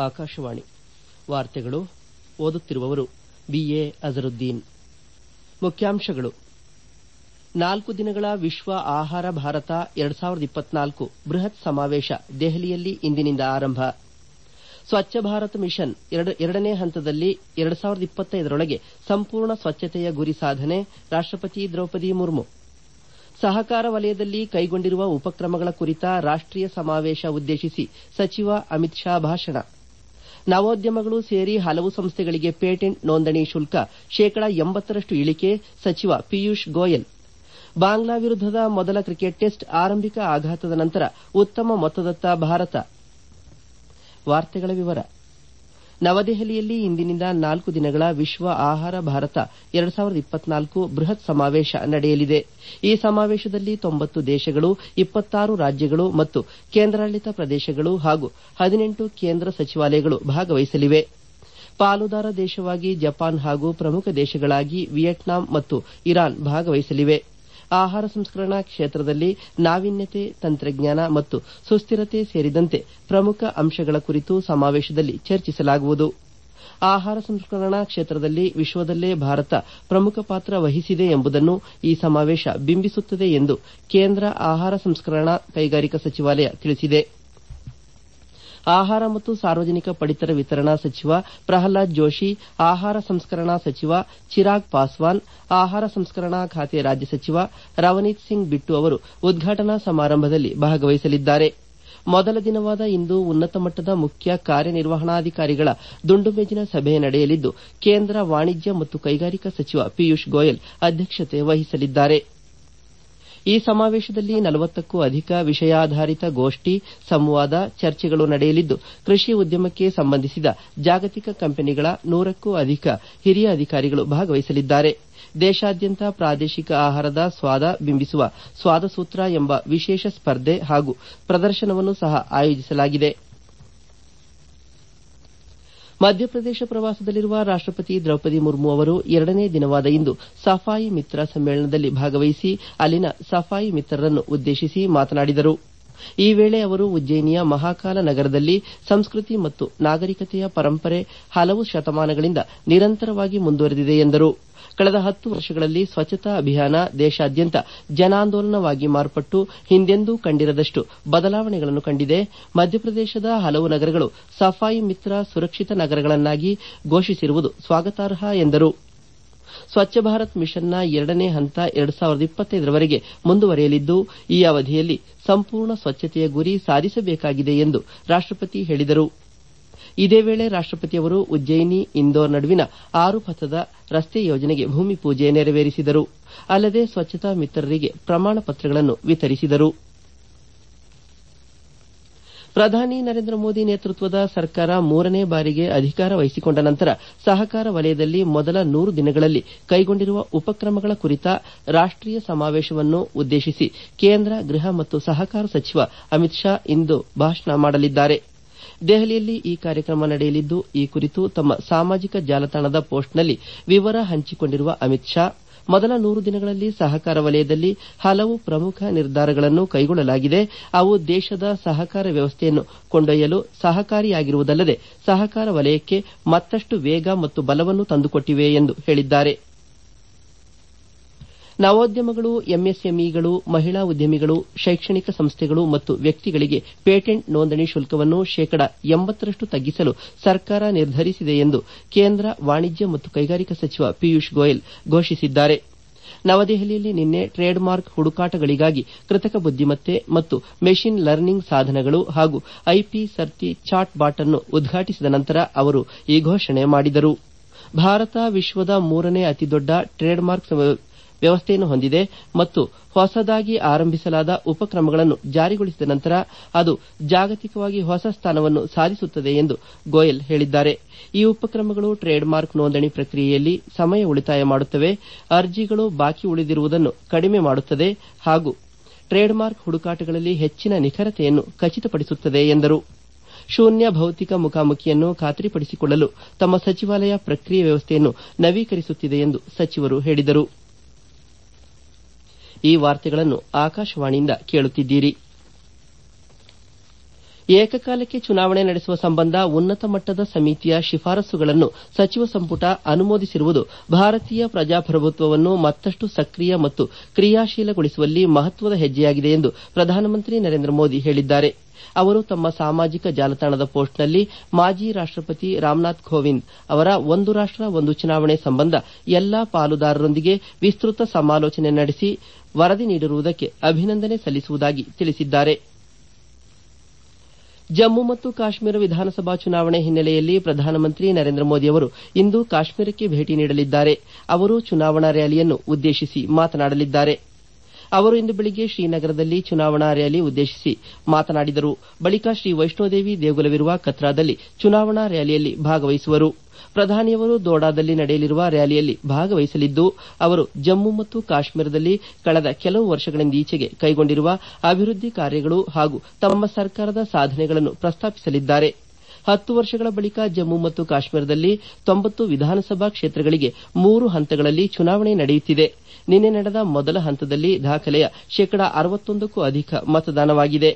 ಆಕಾಶವಾಣಿ ವಾರ್ತೆಗಳು ಓದುತ್ತಿರುವವರು ಬಿಎ ಅಜರುದ್ದೀನ್ ಮುಖ್ಯಾಂಶಗಳು ನಾಲ್ಕು ದಿನಗಳ ವಿಶ್ವ ಆಹಾರ ಭಾರತ ಎರಡ್ ಸಾವಿರದ ಇಪ್ಪತ್ನಾಲ್ಕು ಬೃಹತ್ ಸಮಾವೇಶ ದೆಹಲಿಯಲ್ಲಿ ಇಂದಿನಿಂದ ಆರಂಭ ಸ್ವಚ್ಛ ಭಾರತ್ ಮಿಷನ್ ಎರಡನೇ ಹಂತದಲ್ಲಿ ಎರಡ್ ಸಾವಿರದ ಇಪ್ಪತ್ತೈದರೊಳಗೆ ಸಂಪೂರ್ಣ ಸ್ವಚ್ಛತೆಯ ಗುರಿ ಸಾಧನೆ ರಾಷ್ಟಪತಿ ದ್ರೌಪದಿ ಮುರ್ಮು ಸಹಕಾರ ವಲಯದಲ್ಲಿ ಕೈಗೊಂಡಿರುವ ಉಪಕ್ರಮಗಳ ಕುರಿತ ರಾಷ್ಟೀಯ ಸಮಾವೇಶ ಉದ್ದೇಶಿಸಿ ಸಚಿವ ಅಮಿತ್ ಶಾ ಭಾಷಣ ನವೋದ್ಯಮಗಳು ಸೇರಿ ಹಲವು ಸಂಸ್ಥೆಗಳಿಗೆ ಪೇಟೆಂಟ್ ನೋಂದಣಿ ಶುಲ್ಕ ಶೇಕಡಾ ಎಂಬತ್ತರಷ್ಟು ಇಳಿಕೆ ಸಚಿವ ಪಿಯೂಷ್ ಗೋಯಲ್ ಬಾಂಗ್ಲಾ ವಿರುದ್ದದ ಮೊದಲ ಕ್ರಿಕೆಟ್ ಟೆಸ್ಟ್ ಆರಂಭಿಕ ಆಘಾತದ ನಂತರ ಉತ್ತಮ ಮೊತ್ತದತ್ತ ಭಾರತ ನವದೆಹಲಿಯಲ್ಲಿ ಇಂದಿನಿಂದ ನಾಲ್ಕು ದಿನಗಳ ವಿಶ್ವ ಆಹಾರ ಭಾರತ ಎರಡ್ ಸಾವಿರದ ಇಪ್ಪತ್ನಾಲ್ಕು ಬೃಹತ್ ಸಮಾವೇಶ ನಡೆಯಲಿದೆ ಈ ಸಮಾವೇಶದಲ್ಲಿ ತೊಂಬತ್ತು ದೇಶಗಳು ಇಪ್ಪತ್ತಾರು ರಾಜ್ಯಗಳು ಮತ್ತು ಕೇಂದ್ರಾಡಳಿತ ಪ್ರದೇಶಗಳು ಹಾಗೂ ಹದಿನೆಂಟು ಕೇಂದ್ರ ಸಚಿವಾಲಯಗಳು ಭಾಗವಹಿಸಲಿವೆ ಪಾಲುದಾರ ದೇಶವಾಗಿ ಜಪಾನ್ ಹಾಗೂ ಪ್ರಮುಖ ದೇಶಗಳಾಗಿ ವಿಯೆಟ್ನಾಂ ಮತ್ತು ಇರಾನ್ ಭಾಗವಹಿಸಲಿವೆ ಆಹಾರ ಸಂಸ್ಕರಣಾ ಕ್ಷೇತ್ರದಲ್ಲಿ ನಾವೀನ್ಯತೆ ತಂತ್ರಜ್ಞಾನ ಮತ್ತು ಸುಸ್ತಿರತೆ ಸೇರಿದಂತೆ ಪ್ರಮುಖ ಅಂಶಗಳ ಕುರಿತು ಸಮಾವೇಶದಲ್ಲಿ ಚರ್ಚಿಸಲಾಗುವುದು ಆಹಾರ ಸಂಸ್ಕರಣಾ ಕ್ಷೇತ್ರದಲ್ಲಿ ವಿಶ್ವದಲ್ಲೇ ಭಾರತ ಪ್ರಮುಖ ಪಾತ್ರ ವಹಿಸಿದೆ ಎಂಬುದನ್ನು ಈ ಸಮಾವೇಶ ಬಿಂಬಿಸುತ್ತದೆ ಎಂದು ಕೇಂದ್ರ ಆಹಾರ ಸಂಸ್ಕರಣಾ ಕೈಗಾರಿಕಾ ಸಚಿವಾಲಯ ತಿಳಿಸಿದೆ ಆಹಾರ ಮತ್ತು ಸಾರ್ವಜನಿಕ ಪಡಿತರ ವಿತರಣಾ ಸಚಿವ ಪ್ರಹ್ಲಾದ್ ಜೋಶಿ ಆಹಾರ ಸಂಸ್ಕರಣಾ ಸಚಿವ ಚಿರಾಗ್ ಪಾಸ್ವಾನ್ ಆಹಾರ ಸಂಸ್ಕರಣಾ ಖಾತೆ ರಾಜ್ಯ ಸಚಿವ ರವನೀತ್ ಸಿಂಗ್ ಬಿಟ್ಟು ಅವರು ಉದ್ಘಾಟನಾ ಸಮಾರಂಭದಲ್ಲಿ ಭಾಗವಹಿಸಲಿದ್ದಾರೆ ಮೊದಲ ದಿನವಾದ ಇಂದು ಉನ್ನತ ಮಟ್ಟದ ಮುಖ್ಯ ಕಾರ್ಯನಿರ್ವಹಣಾಧಿಕಾರಿಗಳ ದುಂಡು ಮೇಜಿನ ಸಭೆ ನಡೆಯಲಿದ್ದು ಕೇಂದ್ರ ವಾಣಿಜ್ಯ ಮತ್ತು ಕೈಗಾರಿಕಾ ಸಚಿವ ಪಿಯೂಷ್ ಗೋಯಲ್ ಅಧ್ಯಕ್ಷತೆ ವಹಿಸಲಿದ್ದಾರೆ ಈ ಸಮಾವೇಶದಲ್ಲಿ ನಲವತ್ತಕ್ಕೂ ಅಧಿಕ ವಿಷಯಾಧಾರಿತ ಗೋಷ್ಠಿ ಸಂವಾದ ಚರ್ಚೆಗಳು ನಡೆಯಲಿದ್ದು ಕೃಷಿ ಉದ್ಯಮಕ್ಕೆ ಸಂಬಂಧಿಸಿದ ಜಾಗತಿಕ ಕಂಪನಿಗಳ ನೂರಕ್ಕೂ ಅಧಿಕ ಹಿರಿಯ ಅಧಿಕಾರಿಗಳು ಭಾಗವಹಿಸಲಿದ್ದಾರೆ ದೇಶಾದ್ಯಂತ ಪ್ರಾದೇಶಿಕ ಆಹಾರದ ಸ್ವಾದ ಬಿಂಬಿಸುವ ಸ್ವಾದಸೂತ್ರ ಎಂಬ ವಿಶೇಷ ಸ್ಪರ್ಧೆ ಹಾಗೂ ಪ್ರದರ್ಶನವನ್ನು ಸಹ ಆಯೋಜಿಸಲಾಗಿದೆ ಮಧ್ಯಪ್ರದೇಶ ಪ್ರವಾಸದಲ್ಲಿರುವ ರಾಷ್ಟಪತಿ ದ್ರೌಪದಿ ಮುರ್ಮು ಅವರು ಎರಡನೇ ದಿನವಾದ ಇಂದು ಸಫಾಯಿ ಮಿತ್ರ ಸಮ್ಮೇಳನದಲ್ಲಿ ಭಾಗವಹಿಸಿ ಅಲ್ಲಿನ ಸಫಾಯಿ ಮಿತ್ರರನ್ನು ಉದ್ದೇಶಿಸಿ ಮಾತನಾಡಿದರು ಈ ವೇಳೆ ಅವರು ಉಜ್ಜಯಿನಿಯ ಮಹಾಕಾಲ ನಗರದಲ್ಲಿ ಸಂಸ್ಕೃತಿ ಮತ್ತು ನಾಗರಿಕತೆಯ ಪರಂಪರೆ ಹಲವು ಶತಮಾನಗಳಿಂದ ನಿರಂತರವಾಗಿ ಮುಂದುವರೆದಿದೆ ಎಂದರು ಕಳೆದ ಹತ್ತು ವರ್ಷಗಳಲ್ಲಿ ಸ್ವಚ್ಛತಾ ಅಭಿಯಾನ ದೇಶಾದ್ಯಂತ ಜನಾಂದೋಲನವಾಗಿ ಮಾರ್ಪಟ್ಟು ಹಿಂದೆಂದೂ ಕಂಡಿರದಷ್ಟು ಬದಲಾವಣೆಗಳನ್ನು ಕಂಡಿದೆ ಮಧ್ಯಪ್ರದೇಶದ ಹಲವು ನಗರಗಳು ಸಫಾಯಿ ಮಿತ್ರ ಸುರಕ್ಷಿತ ನಗರಗಳನ್ನಾಗಿ ಘೋಷಿಸಿರುವುದು ಸ್ವಾಗತಾರ್ಹ ಎಂದರು ಸ್ವಚ್ಛ ಭಾರತ್ ಮಿಷನ್ನ ಎರಡನೇ ಹಂತ ಎರಡ್ ಸಾವಿರದ ಇಪ್ಪತ್ತೈದರವರೆಗೆ ಮುಂದುವರೆಯಲಿದ್ದು ಈ ಅವಧಿಯಲ್ಲಿ ಸಂಪೂರ್ಣ ಸ್ವಚ್ಛತೆಯ ಗುರಿ ಸಾಧಿಸಬೇಕಾಗಿದೆ ಎಂದು ರಾಷ್ಟಪತಿ ಹೇಳಿದರು ಇದೇ ವೇಳೆ ರಾಷ್ಟಪತಿಯವರು ಉಜ್ಜಯಿನಿ ಇಂದೋರ್ ನಡುವಿನ ಆರು ಪಥದ ರಸ್ತೆ ಯೋಜನೆಗೆ ಭೂಮಿ ಪೂಜೆ ನೆರವೇರಿಸಿದರು ಅಲ್ಲದೆ ಸ್ವಚ್ಛತಾ ಮಿತ್ರರಿಗೆ ಪ್ರಮಾಣ ಪತ್ರಗಳನ್ನು ವಿತರಿಸಿದರು ಪ್ರಧಾನಿ ನರೇಂದ್ರ ಮೋದಿ ನೇತೃತ್ವದ ಸರ್ಕಾರ ಮೂರನೇ ಬಾರಿಗೆ ಅಧಿಕಾರ ವಹಿಸಿಕೊಂಡ ನಂತರ ಸಹಕಾರ ವಲಯದಲ್ಲಿ ಮೊದಲ ನೂರು ದಿನಗಳಲ್ಲಿ ಕೈಗೊಂಡಿರುವ ಉಪಕ್ರಮಗಳ ಕುರಿತ ರಾಷ್ಟೀಯ ಸಮಾವೇಶವನ್ನು ಉದ್ದೇಶಿಸಿ ಕೇಂದ್ರ ಗೃಹ ಮತ್ತು ಸಹಕಾರ ಸಚಿವ ಅಮಿತ್ ಶಾ ಇಂದು ಭಾಷಣ ಮಾಡಲಿದ್ದಾರೆ ದೆಹಲಿಯಲ್ಲಿ ಈ ಕಾರ್ಯಕ್ರಮ ನಡೆಯಲಿದ್ದು ಈ ಕುರಿತು ತಮ್ಮ ಸಾಮಾಜಿಕ ಜಾಲತಾಣದ ಪೋಸ್ಟ್ನಲ್ಲಿ ವಿವರ ಹಂಚಿಕೊಂಡಿರುವ ಅಮಿತ್ ಶಾ ಮೊದಲ ನೂರು ದಿನಗಳಲ್ಲಿ ಸಹಕಾರ ವಲಯದಲ್ಲಿ ಹಲವು ಪ್ರಮುಖ ನಿರ್ಧಾರಗಳನ್ನು ಕೈಗೊಳ್ಳಲಾಗಿದೆ ಅವು ದೇಶದ ಸಹಕಾರ ವ್ಯವಸ್ಥೆಯನ್ನು ಕೊಂಡೊಯ್ಯಲು ಸಹಕಾರಿಯಾಗಿರುವುದಲ್ಲದೆ ಸಹಕಾರ ವಲಯಕ್ಕೆ ಮತ್ತಷ್ಟು ವೇಗ ಮತ್ತು ಬಲವನ್ನು ತಂದುಕೊಟ್ಟಿವೆ ಎಂದು ಹೇಳಿದ್ದಾರೆ ನವೋದ್ಯಮಗಳು ಎಂಎಸ್ಎಂಇಗಳು ಮಹಿಳಾ ಉದ್ಯಮಿಗಳು ಶೈಕ್ಷಣಿಕ ಸಂಸ್ಥೆಗಳು ಮತ್ತು ವ್ಯಕ್ತಿಗಳಿಗೆ ಪೇಟೆಂಟ್ ನೋಂದಣಿ ಶುಲ್ಕವನ್ನು ಶೇಕಡಾ ಎಂಬತ್ತರಷ್ಟು ತಗ್ಗಿಸಲು ಸರ್ಕಾರ ನಿರ್ಧರಿಸಿದೆ ಎಂದು ಕೇಂದ್ರ ವಾಣಿಜ್ಯ ಮತ್ತು ಕೈಗಾರಿಕಾ ಸಚಿವ ಪಿಯೂಷ್ ಗೋಯಲ್ ಘೋಷಿಸಿದ್ದಾರೆ ನವದೆಹಲಿಯಲ್ಲಿ ನಿನ್ನೆ ಟ್ರೇಡ್ ಮಾರ್ಕ್ ಹುಡುಕಾಟಗಳಿಗಾಗಿ ಕೃತಕ ಬುದ್ದಿಮತ್ತೆ ಮತ್ತು ಮೆಷಿನ್ ಲರ್ನಿಂಗ್ ಸಾಧನಗಳು ಹಾಗೂ ಐಪಿ ಸರ್ತಿ ಚಾಟ್ ಬಾಟ್ ಅನ್ನು ಉದ್ಘಾಟಿಸಿದ ನಂತರ ಅವರು ಈ ಘೋಷಣೆ ಮಾಡಿದರು ಭಾರತ ವಿಶ್ವದ ಮೂರನೇ ಅತಿದೊಡ್ಡ ಟ್ರೇಡ್ ಮಾರ್ಕ್ ವ್ಯವಸ್ಥೆಯನ್ನು ಹೊಂದಿದೆ ಮತ್ತು ಹೊಸದಾಗಿ ಆರಂಭಿಸಲಾದ ಉಪಕ್ರಮಗಳನ್ನು ಜಾರಿಗೊಳಿಸಿದ ನಂತರ ಅದು ಜಾಗತಿಕವಾಗಿ ಹೊಸ ಸ್ಥಾನವನ್ನು ಸಾಧಿಸುತ್ತದೆ ಎಂದು ಗೋಯಲ್ ಹೇಳಿದ್ದಾರೆ ಈ ಉಪಕ್ರಮಗಳು ಟ್ರೇಡ್ ಮಾರ್ಕ್ ನೋಂದಣಿ ಪ್ರಕ್ರಿಯೆಯಲ್ಲಿ ಸಮಯ ಉಳಿತಾಯ ಮಾಡುತ್ತವೆ ಅರ್ಜಿಗಳು ಬಾಕಿ ಉಳಿದಿರುವುದನ್ನು ಕಡಿಮೆ ಮಾಡುತ್ತದೆ ಹಾಗೂ ಟ್ರೇಡ್ ಮಾರ್ಕ್ ಹುಡುಕಾಟಗಳಲ್ಲಿ ಹೆಚ್ಚಿನ ನಿಖರತೆಯನ್ನು ಖಚಿತಪಡಿಸುತ್ತದೆ ಎಂದರು ಶೂನ್ಯ ಭೌತಿಕ ಮುಖಾಮುಖಿಯನ್ನು ಖಾತ್ರಿಪಡಿಸಿಕೊಳ್ಳಲು ತಮ್ಮ ಸಚಿವಾಲಯ ಪ್ರಕ್ರಿಯೆ ವ್ಯವಸ್ಥೆಯನ್ನು ನವೀಕರಿಸುತ್ತಿದೆ ಎಂದು ಸಚಿವರು ಹೇಳಿದರು ಈ ವಾರ್ತೆಗಳನ್ನು ಆಕಾಶವಾಣಿಯಿಂದ ಕೇಳುತ್ತಿದ್ದೀರಿ ಏಕಕಾಲಕ್ಕೆ ಚುನಾವಣೆ ನಡೆಸುವ ಸಂಬಂಧ ಉನ್ನತ ಮಟ್ಟದ ಸಮಿತಿಯ ಶಿಫಾರಸುಗಳನ್ನು ಸಚಿವ ಸಂಪುಟ ಅನುಮೋದಿಸಿರುವುದು ಭಾರತೀಯ ಪ್ರಜಾಪ್ರಭುತ್ವವನ್ನು ಮತ್ತಷ್ಟು ಸಕ್ರಿಯ ಮತ್ತು ಕ್ರಿಯಾಶೀಲಗೊಳಿಸುವಲ್ಲಿ ಮಹತ್ವದ ಹೆಜ್ಜೆಯಾಗಿದೆ ಎಂದು ಪ್ರಧಾನಮಂತ್ರಿ ನರೇಂದ್ರ ಮೋದಿ ಹೇಳಿದ್ದಾರೆ ಅವರು ತಮ್ಮ ಸಾಮಾಜಿಕ ಜಾಲತಾಣದ ಪೋಸ್ಟ್ನಲ್ಲಿ ಮಾಜಿ ರಾಷ್ಟಪತಿ ರಾಮನಾಥ್ ಕೋವಿಂದ್ ಅವರ ಒಂದು ರಾಷ್ಟ ಒಂದು ಚುನಾವಣೆ ಸಂಬಂಧ ಎಲ್ಲಾ ಪಾಲುದಾರರೊಂದಿಗೆ ವಿಸ್ತೃತ ಸಮಾಲೋಚನೆ ನಡೆಸಿ ವರದಿ ನೀಡಿರುವುದಕ್ಕೆ ಅಭಿನಂದನೆ ಸಲ್ಲಿಸುವುದಾಗಿ ತಿಳಿಸಿದ್ದಾರೆ ಜಮ್ಮು ಮತ್ತು ಕಾಶ್ಮೀರ ವಿಧಾನಸಭಾ ಚುನಾವಣೆ ಹಿನ್ನೆಲೆಯಲ್ಲಿ ಪ್ರಧಾನಮಂತ್ರಿ ನರೇಂದ್ರ ಮೋದಿ ಅವರು ಇಂದು ಕಾಶ್ಮೀರಕ್ಕೆ ಭೇಟಿ ನೀಡಲಿದ್ದಾರೆ ಅವರು ಚುನಾವಣಾ ರ್ಯಾಲಿಯನ್ನು ಉದ್ದೇಶಿಸಿ ಮಾತನಾಡಲಿದ್ದಾರೆ ಅವರು ಇಂದು ಬೆಳಿಗ್ಗೆ ಶ್ರೀನಗರದಲ್ಲಿ ಚುನಾವಣಾ ರ್ಯಾಲಿ ಉದ್ದೇಶಿಸಿ ಮಾತನಾಡಿದರು ಬಳಿಕ ಶ್ರೀ ವೈಷ್ಣೋದೇವಿ ದೇಗುಲವಿರುವ ಕತ್ರಾದಲ್ಲಿ ಚುನಾವಣಾ ರ್ಯಾಲಿಯಲ್ಲಿ ಭಾಗವಹಿಸುವರು ಪ್ರಧಾನಿಯವರು ದೋಡಾದಲ್ಲಿ ನಡೆಯಲಿರುವ ರ್ಯಾಲಿಯಲ್ಲಿ ಭಾಗವಹಿಸಲಿದ್ದು ಅವರು ಜಮ್ಮು ಮತ್ತು ಕಾಶ್ಮೀರದಲ್ಲಿ ಕಳೆದ ಕೆಲವು ವರ್ಷಗಳಿಂದೀಚೆಗೆ ಕೈಗೊಂಡಿರುವ ಅಭಿವೃದ್ಧಿ ಕಾರ್ಯಗಳು ಹಾಗೂ ತಮ್ಮ ಸರ್ಕಾರದ ಸಾಧನೆಗಳನ್ನು ಪ್ರಸ್ತಾಪಿಸಲಿದ್ದಾರೆ ಹತ್ತು ವರ್ಷಗಳ ಬಳಿಕ ಜಮ್ಮು ಮತ್ತು ಕಾಶ್ಮೀರದಲ್ಲಿ ತೊಂಬತ್ತು ವಿಧಾನಸಭಾ ಕ್ಷೇತ್ರಗಳಿಗೆ ಮೂರು ಹಂತಗಳಲ್ಲಿ ಚುನಾವಣೆ ನಡೆಯುತ್ತಿದೆ ನಿನ್ನೆ ನಡೆದ ಮೊದಲ ಹಂತದಲ್ಲಿ ದಾಖಲೆಯ ಶೇಕಡಾ ಅರವತ್ತೊಂದಕ್ಕೂ ಅಧಿಕ ಮತದಾನವಾಗಿದೆ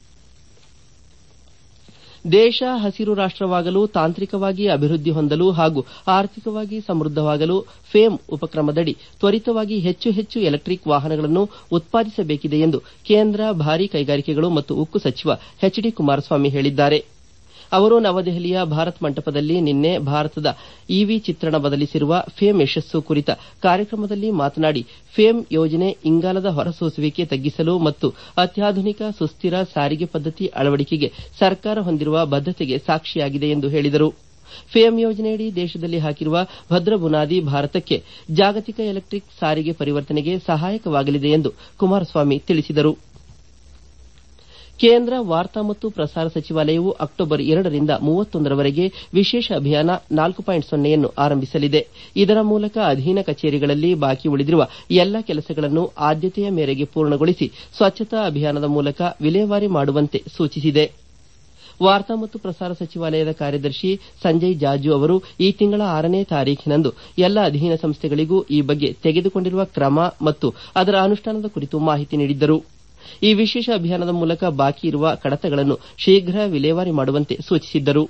ದೇಶ ಹಸಿರು ರಾಷ್ಟವಾಗಲು ತಾಂತ್ರಿಕವಾಗಿ ಅಭಿವೃದ್ಧಿ ಹೊಂದಲು ಹಾಗೂ ಆರ್ಥಿಕವಾಗಿ ಸಮೃದ್ಧವಾಗಲು ಫೇಮ್ ಉಪಕ್ರಮದಡಿ ತ್ವರಿತವಾಗಿ ಹೆಚ್ಚು ಹೆಚ್ಚು ಎಲೆಕ್ಟಿಕ್ ವಾಹನಗಳನ್ನು ಉತ್ಪಾದಿಸಬೇಕಿದೆ ಎಂದು ಕೇಂದ್ರ ಭಾರೀ ಕೈಗಾರಿಕೆಗಳು ಮತ್ತು ಉಕ್ಕು ಸಚಿವ ಎಚ್ ಡಿ ಕುಮಾರಸ್ವಾಮಿ ಹೇಳಿದ್ದಾರೆ ಅವರು ನವದೆಹಲಿಯ ಭಾರತ್ ಮಂಟಪದಲ್ಲಿ ನಿನ್ನೆ ಭಾರತದ ಇವಿ ಚಿತ್ರಣ ಬದಲಿಸಿರುವ ಫೇಮ್ ಯಶಸ್ಸು ಕುರಿತ ಕಾರ್ಯಕ್ರಮದಲ್ಲಿ ಮಾತನಾಡಿ ಫೇಮ್ ಯೋಜನೆ ಇಂಗಾಲದ ಹೊರಸೂಸುವಿಕೆ ತಗ್ಗಿಸಲು ಮತ್ತು ಅತ್ಯಾಧುನಿಕ ಸುಸ್ಥಿರ ಸಾರಿಗೆ ಪದ್ಧತಿ ಅಳವಡಿಕೆಗೆ ಸರ್ಕಾರ ಹೊಂದಿರುವ ಬದ್ದತೆಗೆ ಸಾಕ್ಷಿಯಾಗಿದೆ ಎಂದು ಹೇಳಿದರು ಫೇಮ್ ಯೋಜನೆಯಡಿ ದೇಶದಲ್ಲಿ ಹಾಕಿರುವ ಭದ್ರ ಬುನಾದಿ ಭಾರತಕ್ಕೆ ಜಾಗತಿಕ ಎಲೆಕ್ಟಿಕ್ ಸಾರಿಗೆ ಪರಿವರ್ತನೆಗೆ ಸಹಾಯಕವಾಗಲಿದೆ ಎಂದು ಕುಮಾರಸ್ವಾಮಿ ತಿಳಿಸಿದರು ಕೇಂದ್ರ ವಾರ್ತಾ ಮತ್ತು ಪ್ರಸಾರ ಸಚಿವಾಲಯವು ಅಕ್ಟೋಬರ್ ಎರಡರಿಂದ ಮೂವತ್ತೊಂದರವರೆಗೆ ವಿಶೇಷ ಅಭಿಯಾನ ನಾಲ್ಕು ಪಾಯಿಂಟ್ ಸೊನ್ನೆಯನ್ನು ಆರಂಭಿಸಲಿದೆ ಇದರ ಮೂಲಕ ಅಧೀನ ಕಚೇರಿಗಳಲ್ಲಿ ಬಾಕಿ ಉಳಿದಿರುವ ಎಲ್ಲ ಕೆಲಸಗಳನ್ನು ಆದ್ಯತೆಯ ಮೇರೆಗೆ ಪೂರ್ಣಗೊಳಿಸಿ ಸ್ವಚ್ಛತಾ ಅಭಿಯಾನದ ಮೂಲಕ ವಿಲೇವಾರಿ ಮಾಡುವಂತೆ ಸೂಚಿಸಿದೆ ವಾರ್ತಾ ಮತ್ತು ಪ್ರಸಾರ ಸಚಿವಾಲಯದ ಕಾರ್ಯದರ್ಶಿ ಸಂಜಯ್ ಜಾಜು ಅವರು ಈ ತಿಂಗಳ ಆರನೇ ತಾರೀಖಿನಂದು ಎಲ್ಲ ಅಧೀನ ಸಂಸ್ಥೆಗಳಿಗೂ ಈ ಬಗ್ಗೆ ತೆಗೆದುಕೊಂಡಿರುವ ಕ್ರಮ ಮತ್ತು ಅದರ ಅನುಷ್ಠಾನದ ಕುರಿತು ಮಾಹಿತಿ ನೀಡಿದ್ದರು ಈ ವಿಶೇಷ ಅಭಿಯಾನದ ಮೂಲಕ ಬಾಕಿ ಇರುವ ಕಡತಗಳನ್ನು ಶೀಘ್ರ ವಿಲೇವಾರಿ ಮಾಡುವಂತೆ ಸೂಚಿಸಿದ್ದರು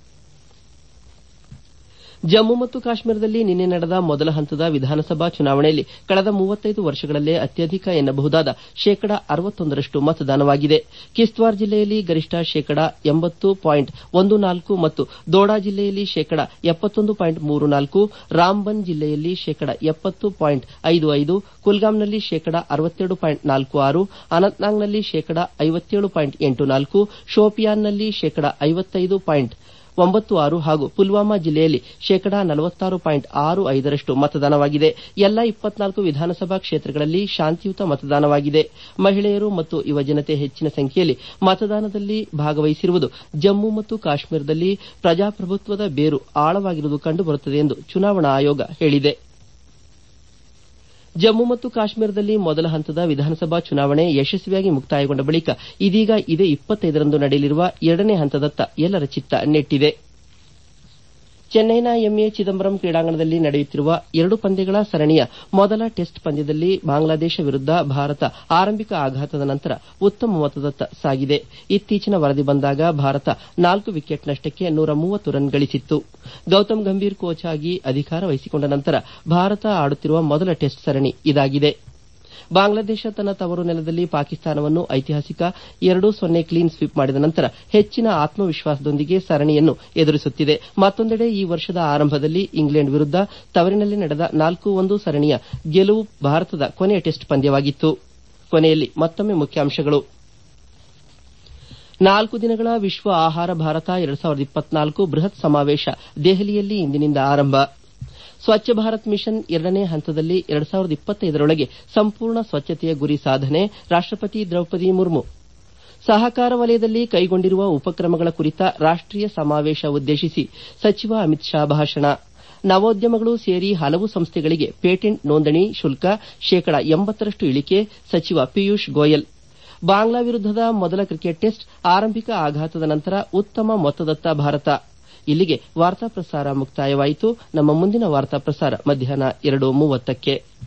ಜಮ್ಮು ಮತ್ತು ಕಾಶ್ಮೀರದಲ್ಲಿ ನಿನ್ನೆ ನಡೆದ ಮೊದಲ ಹಂತದ ವಿಧಾನಸಭಾ ಚುನಾವಣೆಯಲ್ಲಿ ಕಳೆದ ಮೂವತ್ತೈದು ವರ್ಷಗಳಲ್ಲೇ ಅತ್ಯಧಿಕ ಎನ್ನಬಹುದಾದ ಶೇಕಡಾ ಅರವತ್ತೊಂದರಷ್ಟು ಮತದಾನವಾಗಿದೆ ಕಿಶ್ತ್ವಾರ್ ಜಿಲ್ಲೆಯಲ್ಲಿ ಗರಿಷ್ಠ ಶೇಕಡಾ ಎಂಬತ್ತು ಪಾಯಿಂಟ್ ಒಂದು ನಾಲ್ಕು ಮತ್ತು ದೋಡಾ ಜಿಲ್ಲೆಯಲ್ಲಿ ಶೇಕಡಾ ಎಪ್ಪತ್ತೊಂದು ಪಾಯಿಂಟ್ ಮೂರು ನಾಲ್ಕು ರಾಮ್ಬನ್ ಜಿಲ್ಲೆಯಲ್ಲಿ ಶೇಕಡಾ ಎಪ್ಪತ್ತು ಪಾಯಿಂಟ್ ಐದು ಐದು ಕುಲ್ಗಾಂನಲ್ಲಿ ಶೇಕಡಾ ಅರವತ್ತೆರಡು ಪಾಯಿಂಟ್ ನಾಲ್ಕು ಆರು ಅನಂತ್ನಾಗ್ನಲ್ಲಿ ಶೇಕಡಾ ಐವತ್ತೇಳು ಪಾಯಿಂಟ್ ಎಂಟು ನಾಲ್ಕು ಶೋಪಿಯಾನ್ನಲ್ಲಿ ಶೇಕಡಾ ಐವತ್ತೈದು ಪಾಯಿಂಟ್ ಒಂಬತ್ತು ಆರು ಹಾಗೂ ಪುಲ್ವಾಮಾ ಜಿಲ್ಲೆಯಲ್ಲಿ ಶೇಕಡಾ ನಲವತ್ತಾರು ಪಾಯಿಂಟ್ ಆರು ಐದರಷ್ಟು ಮತದಾನವಾಗಿದೆ ಎಲ್ಲ ಇಪ್ಪತ್ನಾಲ್ಕು ವಿಧಾನಸಭಾ ಕ್ಷೇತ್ರಗಳಲ್ಲಿ ಶಾಂತಿಯುತ ಮತದಾನವಾಗಿದೆ ಮಹಿಳೆಯರು ಮತ್ತು ಯುವಜನತೆ ಹೆಚ್ಚಿನ ಸಂಖ್ಯೆಯಲ್ಲಿ ಮತದಾನದಲ್ಲಿ ಭಾಗವಹಿಸಿರುವುದು ಜಮ್ಮು ಮತ್ತು ಕಾಶ್ಮೀರದಲ್ಲಿ ಪ್ರಜಾಪ್ರಭುತ್ವದ ಬೇರು ಆಳವಾಗಿರುವುದು ಕಂಡುಬರುತ್ತದೆ ಎಂದು ಚುನಾವಣಾ ಆಯೋಗ ಹೇಳಿದೆ ಜಮ್ಮು ಮತ್ತು ಕಾಶ್ಮೀರದಲ್ಲಿ ಮೊದಲ ಹಂತದ ವಿಧಾನಸಭಾ ಚುನಾವಣೆ ಯಶಸ್ವಿಯಾಗಿ ಮುಕ್ತಾಯಗೊಂಡ ಬಳಿಕ ಇದೀಗ ಇದೇ ಇಪ್ಪತ್ತೈದರಂದು ನಡೆಯಲಿರುವ ಎರಡನೇ ಹಂತದತ್ತ ಎಲ್ಲರ ಚಿತ್ತ ನೆಟ್ಟಿದೆ ಚೆನ್ನೈನ ಎಂಎ ಚಿದಂಬರಂ ಕ್ರೀಡಾಂಗಣದಲ್ಲಿ ನಡೆಯುತ್ತಿರುವ ಎರಡು ಪಂದ್ಯಗಳ ಸರಣಿಯ ಮೊದಲ ಟೆಸ್ಟ್ ಪಂದ್ಯದಲ್ಲಿ ಬಾಂಗ್ಲಾದೇಶ ವಿರುದ್ಧ ಭಾರತ ಆರಂಭಿಕ ಆಘಾತದ ನಂತರ ಉತ್ತಮ ಮೊತ್ತದತ್ತ ಸಾಗಿದೆ ಇತ್ತೀಚಿನ ವರದಿ ಬಂದಾಗ ಭಾರತ ನಾಲ್ಕು ವಿಕೆಟ್ ನಷ್ಟಕ್ಕೆ ನೂರ ಮೂವತ್ತು ರನ್ ಗಳಿಸಿತ್ತು ಗೌತಮ್ ಗಂಭೀರ್ ಕೋಚ್ ಆಗಿ ಅಧಿಕಾರ ವಹಿಸಿಕೊಂಡ ನಂತರ ಭಾರತ ಆಡುತ್ತಿರುವ ಮೊದಲ ಟೆಸ್ಟ್ ಸರಣಿ ಇದಾಗಿದೆ ಬಾಂಗ್ಲಾದೇಶ ತನ್ನ ತವರು ನೆಲದಲ್ಲಿ ಪಾಕಿಸ್ತಾನವನ್ನು ಐತಿಹಾಸಿಕ ಎರಡು ಸೊನ್ನೆ ಕ್ಲೀನ್ ಸ್ವೀಪ್ ಮಾಡಿದ ನಂತರ ಹೆಚ್ಚಿನ ಆತ್ಮವಿಶ್ವಾಸದೊಂದಿಗೆ ಸರಣಿಯನ್ನು ಎದುರಿಸುತ್ತಿದೆ ಮತ್ತೊಂದೆಡೆ ಈ ವರ್ಷದ ಆರಂಭದಲ್ಲಿ ಇಂಗ್ಲೆಂಡ್ ವಿರುದ್ಧ ತವರಿನಲ್ಲಿ ನಡೆದ ನಾಲ್ಕು ಒಂದು ಸರಣಿಯ ಗೆಲುವು ಭಾರತದ ಕೊನೆಯ ಟೆಸ್ಟ್ ಪಂದ್ಯವಾಗಿತ್ತು ಕೊನೆಯಲ್ಲಿ ಮತ್ತೊಮ್ಮೆ ಮುಖ್ಯಾಂಶಗಳು ನಾಲ್ಕು ದಿನಗಳ ವಿಶ್ವ ಆಹಾರ ಭಾರತ ಎರಡ್ ಸಾವಿರದ ಇಪ್ಪತ್ನಾಲ್ಕು ಬೃಹತ್ ಸಮಾವೇಶ ದೆಹಲಿಯಲ್ಲಿ ಇಂದಿನಿಂದ ಆರಂಭ ಸ್ವಚ್ಛ ಭಾರತ್ ಮಿಷನ್ ಎರಡನೇ ಹಂತದಲ್ಲಿ ಎರಡ್ ಸಾವಿರದ ಇಪ್ಪತ್ತೈದರೊಳಗೆ ಸಂಪೂರ್ಣ ಸ್ವಚ್ಛತೆಯ ಗುರಿ ಸಾಧನೆ ರಾಷ್ಟಪತಿ ದ್ರೌಪದಿ ಮುರ್ಮು ಸಹಕಾರ ವಲಯದಲ್ಲಿ ಕೈಗೊಂಡಿರುವ ಉಪಕ್ರಮಗಳ ಕುರಿತ ರಾಷ್ಟೀಯ ಸಮಾವೇಶ ಉದ್ದೇಶಿಸಿ ಸಚಿವ ಅಮಿತ್ ಶಾ ಭಾಷಣ ನವೋದ್ಯಮಗಳು ಸೇರಿ ಹಲವು ಸಂಸ್ಥೆಗಳಿಗೆ ಪೇಟೆಂಟ್ ನೋಂದಣಿ ಶುಲ್ಕ ಶೇಕಡಾ ಎಂಬತ್ತರಷ್ಟು ಇಳಿಕೆ ಸಚಿವ ಪಿಯೂಷ್ ಗೋಯಲ್ ಬಾಂಗ್ಲಾ ವಿರುದ್ಧದ ಮೊದಲ ಕ್ರಿಕೆಟ್ ಟೆಸ್ಟ್ ಆರಂಭಿಕ ಆಘಾತದ ನಂತರ ಉತ್ತಮ ಮೊತ್ತದತ್ತ ಭಾರತ ಇಲ್ಲಿಗೆ ವಾರ್ತಾ ಪ್ರಸಾರ ಮುಕ್ತಾಯವಾಯಿತು ನಮ್ಮ ಮುಂದಿನ ವಾರ್ತಾ ಪ್ರಸಾರ ಮಧ್ಯಾಹ್ನ ಎರಡು ಮೂವತ್ತಕ್ಕೆ